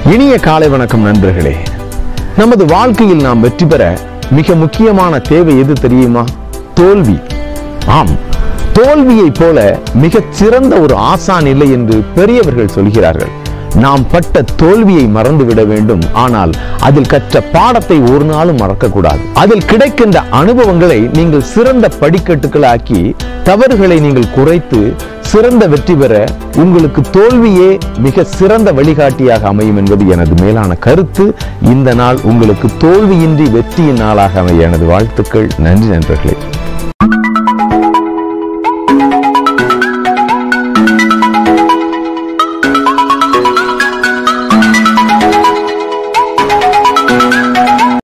இனிய காலை வணக்கம் நண்பர்களே நமது வாழ்க்கையில் நாம் வெற்றி பெற மிக முக்கியமான தேவை எது தெரியுமா தோல்வி ஆம் தோல்வியைப் போல மிகச் சிறந்த ஒரு ஆசான் இல்லை என்று பெரியவர்கள் சொல்கிறார்கள் நாம் பட்ட தோல்வியை மறந்துவிட வேண்டும் ஆனால் அதில் கற்ற பாடத்தை ஒரு நாளும் மறக்கக்கூடாது அதில் கிடைக்கின்ற அனுபவங்களை நீங்கள் சிறந்த படிக்கட்டுகளாக்கி தவறுகளை நீங்கள் குறைத்து சிறந்த வெற்றி பெற உங்களுக்கு தோல்வியே மிக சிறந்த வழிகாட்டியாக அமையும் என்பது எனது மேலான கருத்து இந்த நாள் உங்களுக்கு தோல்வியின்றி வெற்றியின் நாளாக அமைய எனது வாழ்த்துக்கள் நன்றி நண்பர்களே